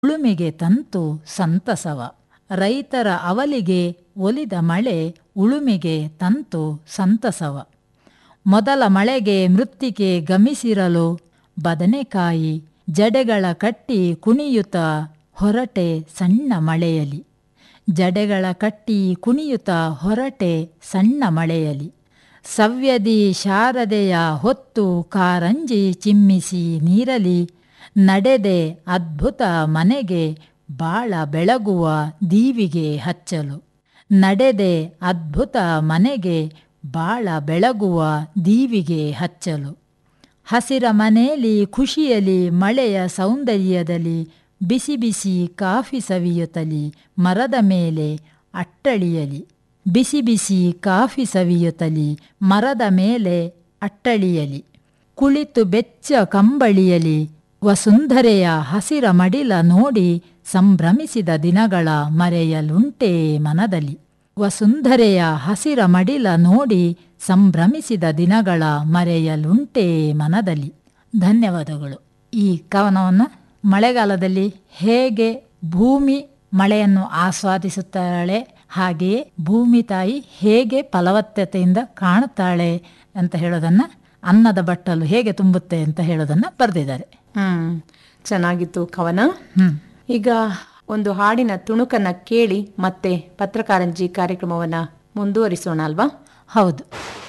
ಉಳುಮೆಗೆ ತಂತು ಸಂತಸವ ರೈತರ ಅವಲಿಗೆ ಒಲಿದ ಮಳೆ ಉಳುಮೆಗೆ ತಂತು ಸಂತಸವ ಮೊದಲ ಮಳೆಗೆ ಮೃತ್ತಿಗೆ ಗಮಿಸಿರಲು ಬದನೆಕಾಯಿ ಜಡೆಗಳ ಕಟ್ಟಿ ಕುಣಿಯುತ್ತ ಹೊರಟೆ ಸಣ್ಣ ಮಳೆಯಲಿ ಜಡೆಗಳ ಕಟ್ಟಿ ಕುಣಿಯುತ್ತ ಹೊರಟೆ ಸಣ್ಣ ಮಳೆಯಲಿ ಸವ್ಯದಿ ಶಾರದೆಯ ಹೊತ್ತು ಕಾರಂಜಿ ಚಿಮ್ಮಿಸಿ ನೀರಲಿ ನಡೆದೆ ಅದ್ಭುತ ಮನೆಗೆ ಬಾಳ ಬೆಳಗುವ ದೀವಿಗೆ ಹಚ್ಚಲು ನಡೆದೆ ಅದ್ಭುತ ಮನೆಗೆ ಬಾಳ ಬೆಳಗುವ ದೀವಿಗೆ ಹಚ್ಚಲು ಹಸಿರ ಮನೆಯಲ್ಲಿ ಖುಷಿಯಲಿ ಮಳೆಯ ಸೌಂದರ್ಯದಲ್ಲಿ ಬಿಸಿ ಬಿಸಿ ಕಾಫಿ ಸವಿಯುತ್ತಲಿ ಮರದ ಮೇಲೆ ಅಟ್ಟಳಿಯಲಿ ಬಿಸಿ ಬಿಸಿ ಕಾಫಿ ಸವಿಯುತ್ತಲಿ ಮರದ ಮೇಲೆ ಅಟ್ಟಳಿಯಲಿ ಕುಳಿತು ಬೆಚ್ಚ ಕಂಬಳಿಯಲಿ ವಸುಂಧರೆಯ ಹಸಿರ ಮಡಿಲ ನೋಡಿ ಸಂಭ್ರಮಿಸಿದ ದಿನಗಳ ಮರೆಯಲುಂಟೇ ಮನದಲ್ಲಿ ವಸುಂಧರೆಯ ಹಸಿರ ಮಡಿಲ ನೋಡಿ ಸಂಭ್ರಮಿಸಿದ ದಿನಗಳ ಮರೆಯಲುಂಟೇ ಮನದಲ್ಲಿ ಧನ್ಯವಾದಗಳು ಈ ಕವನವನ್ನು ಮಳೆಗಾಲದಲ್ಲಿ ಹೇಗೆ ಭೂಮಿ ಮಳೆಯನ್ನು ಆಸ್ವಾದಿಸುತ್ತಾಳೆ ಹಾಗೆಯೇ ಭೂಮಿ ತಾಯಿ ಹೇಗೆ ಫಲವತ್ತತೆಯಿಂದ ಕಾಣುತ್ತಾಳೆ ಅಂತ ಹೇಳೋದನ್ನು ಅನ್ನದ ಬಟ್ಟಲು ಹೇಗೆ ತುಂಬುತ್ತೆ ಅಂತ ಹೇಳೋದನ್ನು ಬರೆದಿದ್ದಾರೆ ಹ್ಮ್ ಚೆನ್ನಾಗಿತ್ತು ಕವನ ಹ್ಮ್ ಈಗ ಒಂದು ಹಾಡಿನ ತುಣುಕನ್ನ ಕೇಳಿ ಮತ್ತೆ ಪತ್ರಕಾರಂಜಿ ಕಾರ್ಯಕ್ರಮವನ್ನ ಮುಂದುವರಿಸೋಣ ಅಲ್ವಾ ಹೌದು